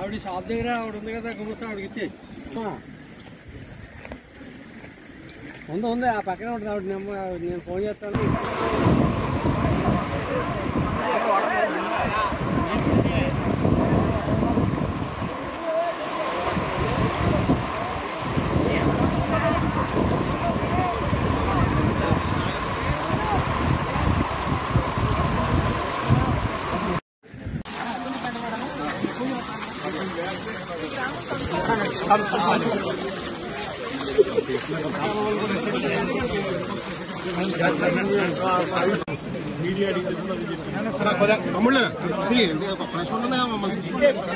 ఆవిడ షాప్ దగ్గర ఆవిడ ఉంది కదా గుమస్తా ఆవిడకి ఇచ్చి ఉంది ఉంది ఆ పక్కనే ఉంటుంది ఆవిడ నెంబర్ ఆవిడ నేను ఫోన్ చేస్తాను తమ్ముళ్ళు ప్రశ్న ఉండదా మమ్మల్ని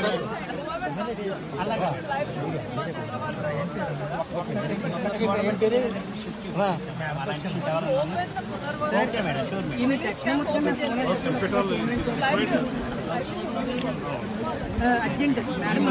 అర్జెంట్ మేడం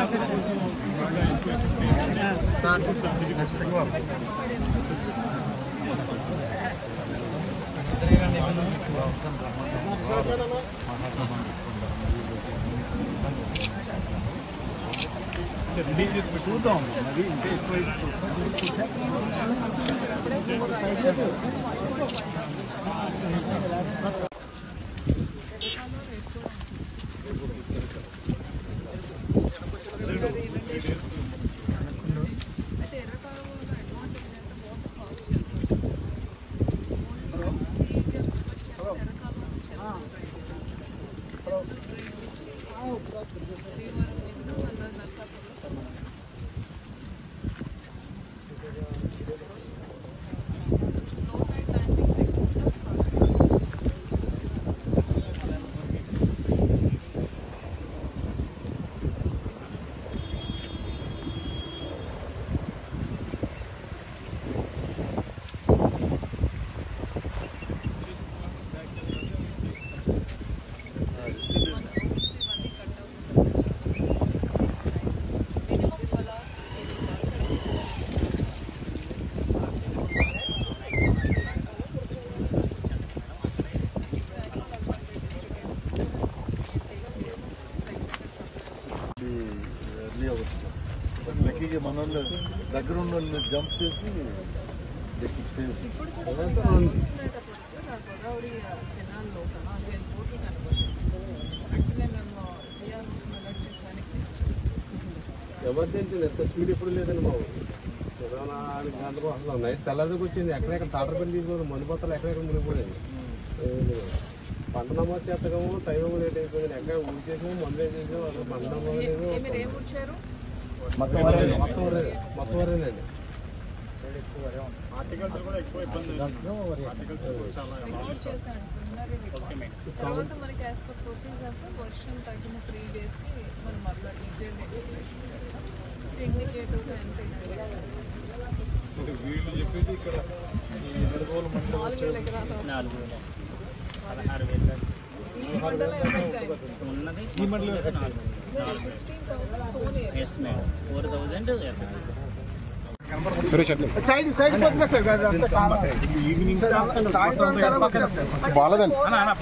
ఎర్లీ అవర్స్ లక్కీగా మన వాళ్ళు దగ్గర ఉన్న వాళ్ళు జంప్ చేసి ఎక్కి సేవ్ ఇప్పుడు కూడా మనకి చూసుకునేటప్పుడు సార్ ఆ గోదావరి కెనాల్లో నాలుగు ఐదు బోట్లు కనబడుతుంది వెంటనే మేము డిఆర్ఓస్ అలర్ట్ చేసి వెనక్కి తీసుకెళ్ళాం ఎమర్జెన్సీ ఎంత స్పీడ్ ఎప్పుడు లేదండి మా ఊరు ఇరవై నాలుగు గంటలు అసలు నైట్ తెల్లదికి వచ్చింది ఎక్కడెక్కడ తాటర్ పని తీసుకోవాలి మందు పత్రాలు ఎక్కడెక్కడ మునిగిపోయింది పంట నమోదు చేస్తాము టైం లేట్ అయిపోయింది ఎక్కడ ఊరి చేసాము మందు వేసేసాము అసలు పంట నమోదు లేదు ఏ మీరు ఏం వచ్చారు మొత్తం వరే మొత్తం వరేనండి రిపోర్ట్ చేశాను ప్రిలిమినరీ రిపోర్ట్ తర్వాత మనకి యాజ్ పర్ ప్రొసీజర్స్ వర్షం తగ్గిన త్రీ డేస్కి మనం మళ్ళీ డీటెయిల్ డెక్లరేషన్ చేస్తాం ఇండికేటివ్గా ఎంత వీళ్ళు చెప్పేది ఇక్కడ ఈ నిడదవోలు మండలం నాలుగు వేల ఎకరాలు నాలుగు వేల పదహారు వేల ఈ మండలం ఎంత అయింది ఉన్నది ఈ మండలం నాలుగు sixteen thousand zone area yes madam four thousand evening బాలేదండి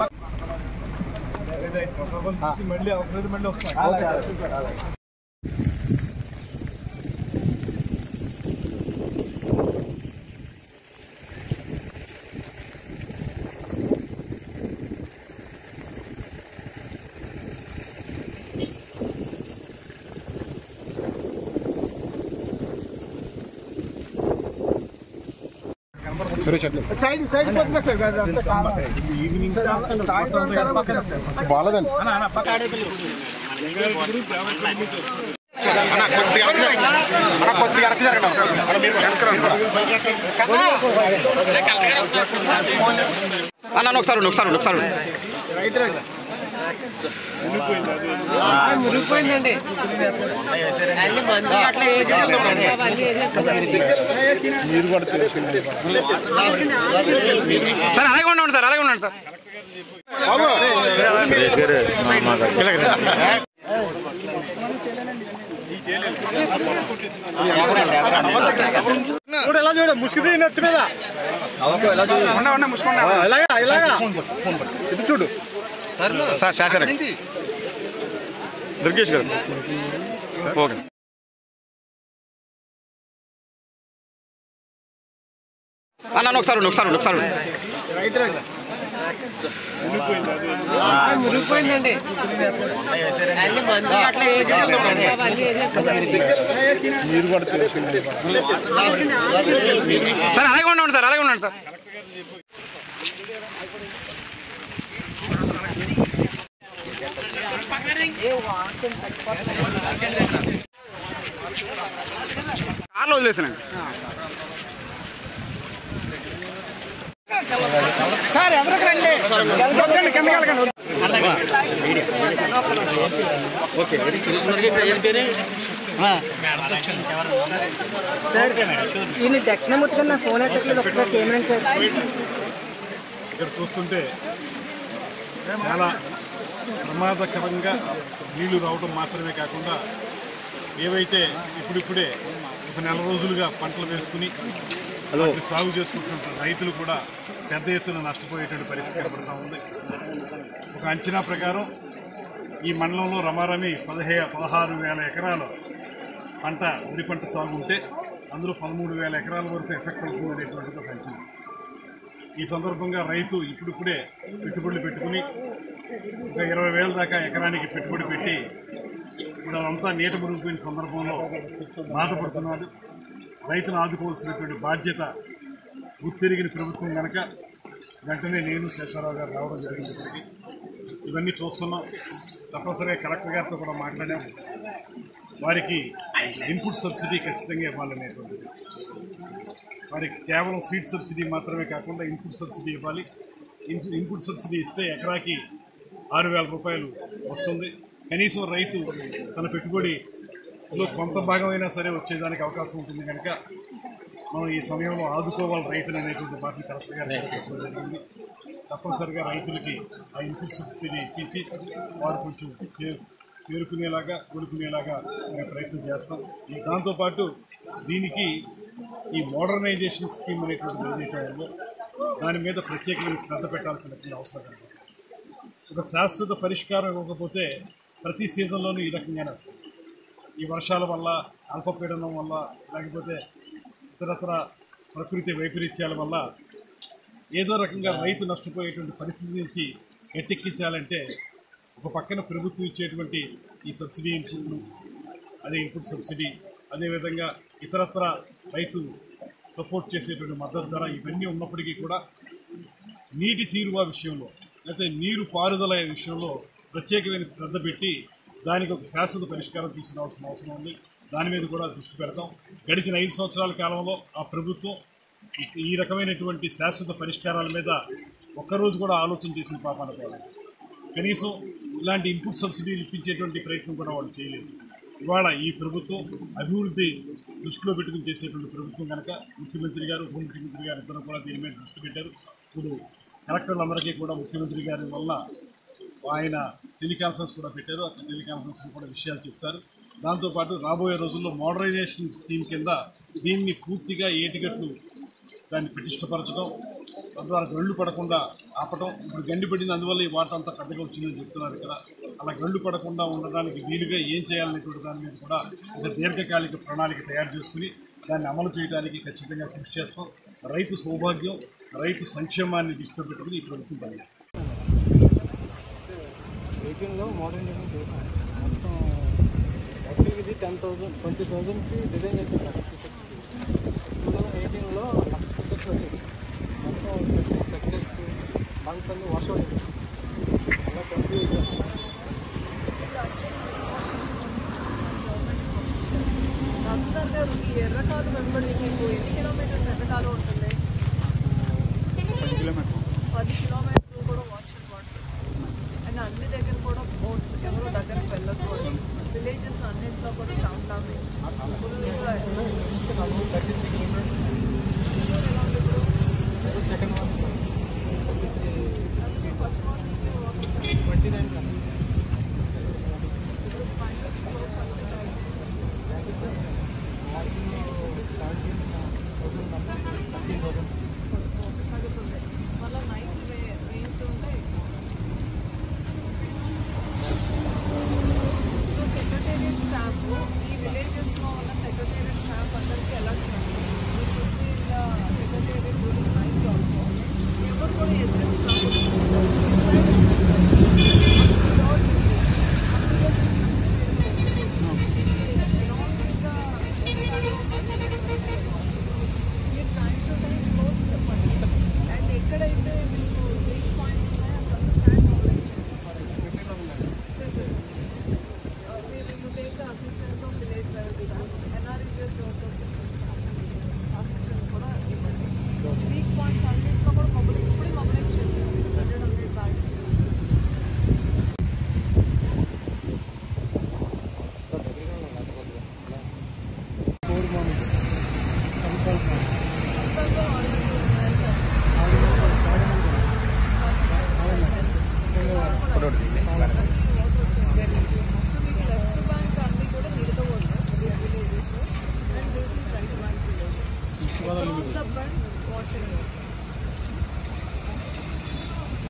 మళ్ళీ అవసరం మళ్ళీ వస్తాం ఈవినింగ్ బాలేదండి అన్న కొద్దిగా వెనక్కి జరగండి. అన్న కొద్దిగా వెనక్కి జరగండి అన్న మీరు వెనక్కి రండి. అన్న అన్న, ఒకసారి ఉండు, ఒకసారి ఉండు, ఒకసారి ఉండు. మురిగిపోయిందండి అన్ని మందు అట్లా వేసేసుకున్నాం అవన్నీ సార్ అలాగే ఉండండి సార్ అలాగే ఉండండి సార్ బాబు చూడు ఎలా చూడు ముసుగు నెత్తి మీద ఆ, ఇలాగా ఇలాగా ఇది చూడు సార్ శాసన దుర్గేష్ గారు ఓకే అన్న ఒకసారి ఉండు, ఒకసారి ఉండు, ఒకసారి ఉండు. మురిగిపోయిందండి అన్ని మందు అట్లా వేసేసాం అన్ని వేసేసాం సార్ అలాగే ఉండండి సార్ అలాగే ఉండండి సార్ కార్లో వదిలేసాను సార్ ఎవరికి రండి వద్దండి, కిందకి వెళ్ళకండి. ఈయన దక్షిణమూర్తి నా ఫోన్ ఎక్కట్లేదు ఒకసారి చేయమని సార్ ఇక్కడ చూస్తుంటే చాలా ప్రమాదకరంగా నీళ్లు రావడం మాత్రమే కాకుండా ఏవైతే ఇప్పుడిప్పుడే ఒక నెల రోజులుగా పంటలు వేసుకుని వాటిని సాగు చేసుకుంటున్న రైతులు కూడా పెద్ద ఎత్తున నష్టపోయేటువంటి పరిస్థితి కనబడుతూ ఉంది ఒక అంచనా ప్రకారం ఈ మండలంలో రమారమి పదిహే పదహారు వేల ఎకరాలు పంట వరి పంట సాగు ఉంటే అందులో పదమూడు వేల ఎకరాల వరకు ఎఫెక్ట్ అవుతుంది అనేటువంటిది ఒక అంచనా ఈ సందర్భంగా రైతు ఇప్పుడిప్పుడే పెట్టుబడులు పెట్టుకుని ఒక ఇరవై వేల దాకా ఎకరానికి పెట్టుబడి పెట్టి ఇప్పుడు అదంతా నీట మునిగిపోయిన సందర్భంలో బాధపడుతున్నాడు రైతును ఆదుకోవాల్సినటువంటి బాధ్యత గుర్తిరిగిన ప్రభుత్వం కనుక వెంటనే నేను శేషారావు గారు రావడం జరిగింది ఇక్కడికి ఇవన్నీ చూస్తున్నాం తప్పనిసరిగా కలెక్టర్ గారితో కూడా మాట్లాడాం వారికి ఇన్పుట్ సబ్సిడీ ఖచ్చితంగా ఇవ్వాలనేటువంటిది వారికి కేవలం సీడ్ సబ్సిడీ మాత్రమే కాకుండా ఇన్పుట్ సబ్సిడీ ఇవ్వాలి ఇన్- ఇన్పుట్ సబ్సిడీ ఇస్తే ఎకరాకి ఆరు వేల రూపాయలు వస్తుంది కనీసం రైతు తన పెట్టుబడిలో కొంత భాగమైనా సరే వచ్చేదానికి అవకాశం ఉంటుంది కనుక మనం ఈ సమయంలో ఆదుకోవాలి రైతులు అనేటువంటి మాటలు కలెక్టర్ గారు చెప్పడం జరిగింది తప్పనిసరిగా రైతులకి ఆ ఇన్పుట్ సబ్సిడీ ఇప్పించి వారు కొంచెం తే- తేరుకునేలాగా కోలుకునేలాగా మేము ప్రయత్నం చేస్తాం ఈ దాంతోపాటు దీనికి ఈ మోడర్నైజేషన్ స్కీమ్ అనేటువంటిది ఏదైతే ఉందో దాని మీద ప్రత్యేకమైన శ్రద్ధ పెట్టాల్సినటువంటి అవసరం కనబడుతుంది. ఒక శాశ్వత పరిష్కారం ఇవ్వకపోతే ప్రతి సీజన్లోనూ ఈ రకంగానే వస్తుంది ఈ వర్షాల వల్ల అల్పపీడనం వల్ల లేకపోతే ఇతరత్ర ప్రకృతి వైపరీత్యాల వల్ల ఏదో రకంగా రైతు నష్టపోయేటువంటి పరిస్థితి నుంచి గట్టెక్కించాలంటే ఒక పక్కన ప్రభుత్వం ఇచ్చేటువంటి ఈ సబ్సిడీ ఇన్పుట్లు అదే ఇన్పుట్ సబ్సిడీ అదేవిధంగా ఇతరత్ర రైతు సపోర్ట్ చేసేటువంటి మద్దతు ధర ఇవన్నీ ఉన్నప్పటికీ కూడా నీటి తీరువా విషయంలో లేకపోతే నీరు పారుదల విషయంలో ప్రత్యేకమైన శ్రద్ధ పెట్టి దానికి ఒక శాశ్వత పరిష్కారం తీసుకురావాల్సిన అవసరం ఉంది దాని మీద కూడా దృష్టి పెడతాం గడిచిన ఐదు సంవత్సరాల కాలంలో ఆ ప్రభుత్వం ఈ- ఈ రకమైనటువంటి శాశ్వత పరిష్కారాల మీద ఒక్కరోజు కూడా ఆలోచన చేసిన పాపాన పోలేదు కనీసం ఇలాంటి ఇన్పుట్ సబ్సిడీలు ఇప్పించేటువంటి ప్రయత్నం కూడా వాళ్ళు చేయలేదు ఇవాళ ఈ ప్రభుత్వం అభివృద్ధి దృష్టిలో పెట్టుకుని చేసేటువంటి ప్రభుత్వం కనుక ముఖ్యమంత్రి గారు ఉప ముఖ్యమంత్రి గారు ఇద్దరు కూడా దీని మీద దృష్టి పెట్టారు ఇప్పుడు కలెక్టర్లందరికీ కూడా ముఖ్యమంత్రి గారి వల్ల ఆయన టెలికాన్ఫరెన్స్ కూడా పెట్టారు ఆ టెలికాన్ఫరెన్స్ కూడా విషయాలు చెప్తారు దాంతోపాటు రాబోయే రోజుల్లో మోడరైజేషన్ స్కీమ్ కింద దీన్ని పూర్తిగా ఏటిగట్లు దాన్ని పటిష్టపరచడం తద్వారా గళ్ళు పడకుండా ఆపటం ఇప్పుడు గండి పడింది అందువల్ల ఈ వాటర్ అంతా పెద్దగా వచ్చిందని చెప్తున్నారు ఇక్కడ అలా గళ్ళు పడకుండా ఉండడానికి వీలుగా ఏం చేయాలనేటువంటి దాని మీద కూడా ఒక దీర్ఘకాలిక ప్రణాళిక తయారు చేసుకుని దాన్ని అమలు చేయడానికి ఖచ్చితంగా కృషి చేస్తాం రైతు సౌభాగ్యం రైతు సంక్షేమాన్ని దృష్టిలో పెట్టుకుని ఈ ప్రభుత్వం పనిచేస్తాం ఎయిటీన్లో మోడర్నైజేషన్ చేశాను మొత్తం యాక్చువల్గా ఇది టెన్ థౌసండ్ ట్వంటీ థౌసండ్కి డిజైన్ చేశాను ఫిఫ్టీ సిక్స్కి టూ థౌసండ్ ఎయిటీన్లో లక్ష సిక్స్ వచ్చేసి మొత్తం ఫిఫ్టీ సెక్టర్స్ బంక్స్ అన్ని వాష్ అవుట్ అలా ట్వంటీ రాజస్థాన్ గారు ఈ ఎర్రకాలు వెంబడి మీకు ఎన్ని కిలోమీటర్స్ ఎర్రకాలు ఉంటుంది పది కిలోమీటర్లు పది కిలోమీటర్లు కూడా వాటర్ వాటర్ అండ్ అన్ని దగ్గర కూడా బోట్స్ ఎవరు దగ్గరకు వెళ్ళకూడదు విలేజెస్ అన్నింటిలో కూడా టౌన్ టౌన్ ఫుల్గా థర్టీ త్రీ కిలోమీటర్స్ ఎలా ఉంది ఇప్పుడు second one first morning twenty nine seventeen thousand thirteen thousand తగ్గుతుంది మళ్ళీ నైట్ రెయిన్స్ ఉంటాయి సో సెక్రటేరియట్ స్టాఫ్ స్టాఫ్ ఈ విలేజెస్ లో ఉన్న సెక్రటేరియట్ స్టాఫ్ అందరికీ అలర్ట్ చేస్తాం సెక్రటేరియట్ డ్యూరింగ్ నైట్ ఆల్సో ఎవరు కూడా మీరు టైం టు టైం క్లోజ్ చెప్పండి అండ్ ఎక్కడైతే మీకు వీక్ పాయింట్స్ ఉన్నాయో అక్కడ స్టాండ్ ఆల్వేస్ మీరు you take the assistance of village level కూడా ఎన్ఆర్ఈజిఎస్ వర్కర్స్ అసిస్టెన్స్ కూడా ఇవ్వండి వీక్ పాయింట్స్ అన్నింటిలో కూడా మొబైల్ ఇప్పుడే మొబైలైజ్ చేశారు హండ్రెడ్ హండ్రెడ్ బ్యాగ్స్ కోడ్ మామిడి కన్సల్ట్ కన్సల్ట్లో ఆల్రెడీ ఉన్నాయి సార్ సో మీకు లెఫ్ట్ బ్యాంక్ అన్ని కూడా నిలకవచ్చు this villages and this is right bank villages the front watching